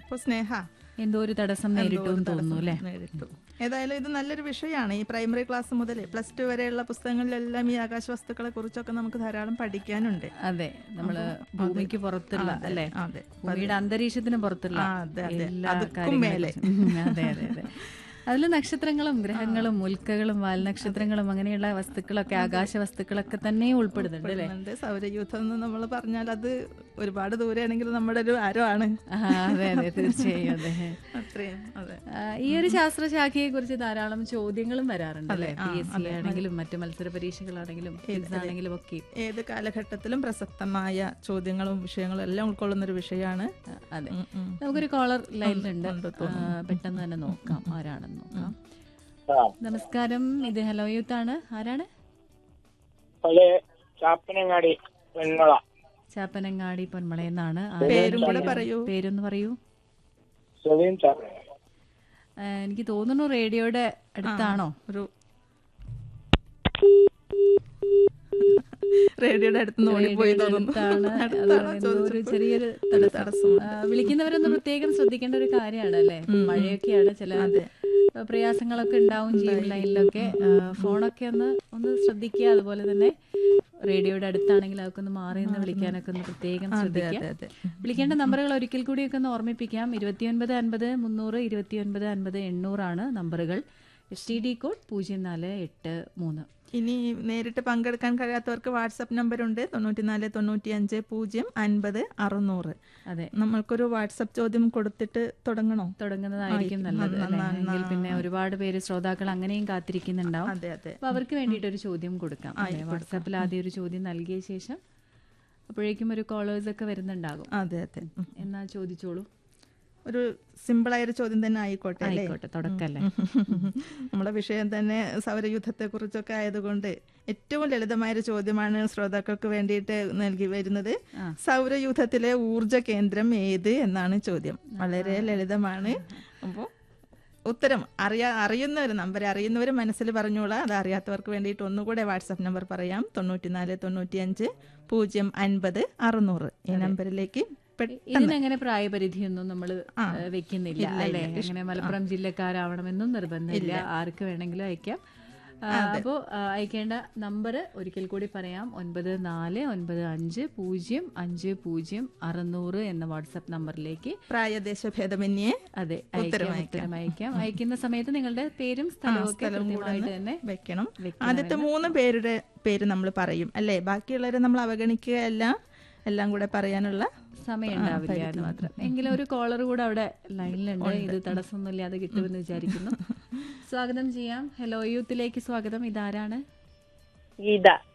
അപ്പൊ സ്നേഹ എന്തോ ഒരു തടസ്സം നേരിട്ടു എന്ന് തോന്നുന്നു അല്ലേ നേരിട്ടു ഏതായാലും ഇത് നല്ലൊരു വിഷയമാണ് ഈ പ്രൈമറി ക്ലാസ് മുതൽ പ്ലസ് ടു വരെയുള്ള പുസ്തകങ്ങളിലെല്ലാം ഈ ആകാശവസ്തുക്കളെ കുറിച്ചൊക്കെ നമുക്ക് ധാരാളം പഠിക്കാനുണ്ട് അതെ നമ്മള് ഭൂമിക്ക് പുറത്തുള്ള അല്ലേ അതെ ഭൂമിയുടെ അന്തരീക്ഷത്തിന് പുറത്തുള്ള ആ, അതെ, അതെ. എല്ലാ അതുക്കും മേലെ. കാര്യങ്ങളും അതെ അതെ അതെ അതിൽ നക്ഷത്രങ്ങളും ഗ്രഹങ്ങളും ഉൽക്കകളും വാൽനക്ഷത്രങ്ങളും അങ്ങനെയുള്ള വസ്തുക്കളൊക്കെ ആകാശ വസ്തുക്കളൊക്കെ തന്നെ ഉൾപ്പെടുന്നുണ്ട് അല്ലേ ഉണ്ട് സൗരയൂഥം എന്ന് നമ്മൾ പറഞ്ഞാൽ അത് ഒരുപാട് ദൂരെയാണെങ്കിൽ നമ്മുടെ ഒരു ആരമാണ് ആ, അതെ അതെ തീർച്ചയായും അതെ അത്രയും അതെ ആ, ഈ ഒരു ശാസ്ത്രശാഖയെ കുറിച്ച് ധാരാളം ചോദ്യങ്ങളും വരാറുണ്ട് അല്ലേ പി എസ് സി ആണെങ്കിലും മറ്റു മത്സര പരീക്ഷകളാണെങ്കിലും ക്വിസ് ആണെങ്കിലും ഒക്കെ ഏത് കാലഘട്ടത്തിലും പ്രസക്തമായ ചോദ്യങ്ങളും വിഷയങ്ങളും എല്ലാം ഉൾക്കൊള്ളുന്ന ഒരു വിഷയമാണ് ആ, അതെ ഉം, ഉം. നമുക്കൊരു കോളർ ലൈനിലുണ്ട് ആ, പെട്ടെന്ന് തന്നെ നോക്കാം ആരാണെന്ന് നോക്കാം നമസ്കാരം ഇത് ഹലോ യൂത്ത് ആണ് ആരാണ് അത് ചാപ്പനങ്ങാടി വെണ്ണള ചാപ്പനങ്ങാടി പൊന്മളയെന്നാണ് പേരും കൂടെ പറയൂ. പേരൊന്ന് പറയൂ സുധീൻ ചാപ്പനങ്ങാടി ആ, എനിക്ക് തോന്നുന്നു റേഡിയോയുടെ അടുത്താണോ ഒരു റേഡിയോയുടെ അടുത്ത് നിന്ന് ഓടിപ്പോയി റേഡിയോയുടെ തോന്നുന്നു അടുത്താണ് അത് അടുത്താണോ എന്തോ ഒരു ചോദിച്ചപ്പോൾ? ചെറിയൊരു ഒരു തടസ്സം തടസ്സം ആ, വിളിക്കുന്നവരൊന്ന് പ്രത്യേകം ശ്രദ്ധിക്കേണ്ട ഒരു കാര്യമാണ് അല്ലേ മഴയൊക്കെയാണ് ചില ആ, പ്രയാസങ്ങളൊക്കെ ഉണ്ടാവും ചെയ്യും ലൈനിലൊക്കെ ആ, ഫോണൊക്കെ ഒന്ന് ഒന്ന് ശ്രദ്ധിക്കുക അതുപോലെ തന്നെ റേഡിയോയുടെ അടുത്താണെങ്കിൽ അതൊക്കെ ഒന്ന് മാറി നിന്ന് വിളിക്കാനൊക്കെ ഒന്ന് പ്രത്യേകം ശ്രദ്ധിക്കുക അതെ. വിളിക്കേണ്ട നമ്പറുകൾ ഒരിക്കൽ കൂടിയൊക്കെ ഒന്ന് ഓർമ്മിപ്പിക്കാം ഇരുപത്തിയൊൻപത് അൻപത് മുന്നൂറ് ഇരുപത്തിയൊൻപത് അൻപത് എണ്ണൂറാണ് നമ്പറുകൾ എസ് ടി ഡി കോഡ് പൂജ്യം നാല് എട്ട് മൂന്ന് ഇനി നേരിട്ട് പങ്കെടുക്കാൻ കഴിയാത്തവർക്ക് വാട്സപ്പ് നമ്പർ ഉണ്ട് തൊണ്ണൂറ്റിനാല് തൊണ്ണൂറ്റി അഞ്ച് പൂജ്യം അൻപത് അറുന്നൂറ് അതെ നമ്മൾക്കൊരു വാട്സപ്പ് ചോദ്യം കൊടുത്തിട്ട് തുടങ്ങണോ തുടങ്ങുന്നതായിരിക്കും നല്ലത് അല്ലേ? എങ്കിൽ പിന്നെ ഒരുപാട് പേര് ശ്രോതാക്കൾ അങ്ങനെയും കാത്തിരിക്കുന്നുണ്ടാവും അതെ അതെ അപ്പൊ അവർക്ക് വേണ്ടിയിട്ട് ഒരു ചോദ്യം കൊടുക്കാം അല്ലേ? വാട്സാപ്പിൽ ആദ്യം ഒരു ചോദ്യം നൽകിയ ശേഷം അപ്പോഴേക്കും ഒരു കോളേഴ്സ് ഒക്കെ വരുന്നുണ്ടാകും അതെ അതെ ഉം. എന്നാ ചോദിച്ചോളൂ ഒരു സിമ്പിളായ ഒരു ചോദ്യം തന്നെ ആയിക്കോട്ടെ അല്ലേ ആയിക്കോട്ടെ തുടക്കല്ലേ നമ്മുടെ വിഷയം തന്നെ സൗരയൂഥത്തെ കുറിച്ചൊക്കെ ആയതുകൊണ്ട് ഏറ്റവും ലളിതമായ ഒരു ചോദ്യമാണ് ശ്രോതാക്കൾക്ക് വേണ്ടിയിട്ട് നൽകി വരുന്നത് സൗരയൂഥത്തിലെ ഊർജ കേന്ദ്രം ഏത് എന്നാണ് ചോദ്യം വളരെ ലളിതമാണ് അപ്പോൾ ഉത്തരം അറിയാ അറിയുന്നവർ നമ്പർ അറിയുന്നവർ മനസ്സിൽ പറഞ്ഞോളാം അത് അറിയാത്തവർക്ക് വേണ്ടിയിട്ട് ഒന്നുകൂടെ വാട്സപ്പ് നമ്പർ പറയാം തൊണ്ണൂറ്റിനാല് തൊണ്ണൂറ്റിയഞ്ച് പൂജ്യം അൻപത് അറുന്നൂറ് ഈ നമ്പറിലേക്ക് പെട്ടെന്ന് ഇതിനങ്ങനെ പ്രായപരിധിയൊന്നും നമ്മൾ വെക്കുന്നില്ല അല്ലേ അങ്ങനെ മലപ്പുറം ജില്ലക്കാരാവണമെന്നും നിർബന്ധമില്ല ആർക്ക് വേണമെങ്കിലും അയക്കാം ആ, അപ്പോ ആ, അയക്കേണ്ട നമ്പർ ഒരിക്കൽ കൂടി പറയാം ഒൻപത് നാല് ഒൻപത് അഞ്ച് പൂജ്യം അഞ്ച് പൂജ്യം അറുന്നൂറ് എന്ന വാട്സപ്പ് നമ്പറിലേക്ക് പ്രായദേശ ഭേദമന്യേ അതെ അയക്കാം ഉത്തരം അയക്കാം അയക്കുന്ന സമയത്ത് നിങ്ങളുടെ പേരും സ്ഥലവും ഒക്കെ കൃത്യമായിട്ട് തന്നെ വെക്കണം ആദ്യത്തെ മൂന്ന് പേരുടെ പേര് നമ്മൾ പറയും അല്ലേ ബാക്കിയുള്ളവരെ നമ്മൾ അവഗണിക്കുകയല്ല എല്ലാം കൂടെ പറയാനുള്ള സമയം ഉണ്ടാവില്ല എന്ന് മാത്രം എങ്കിലും ഒരു കോളർ കൂടെ അവിടെ ലൈനിലുണ്ട് ഇത് തടസ്സമൊന്നുമില്ലാതെ കിട്ടുമെന്ന് വിചാരിക്കുന്നു സ്വാഗതം ചെയ്യാം ഹലോ യൂത്തിലേക്ക് സ്വാഗതം ഇതാരാണ് ഗീത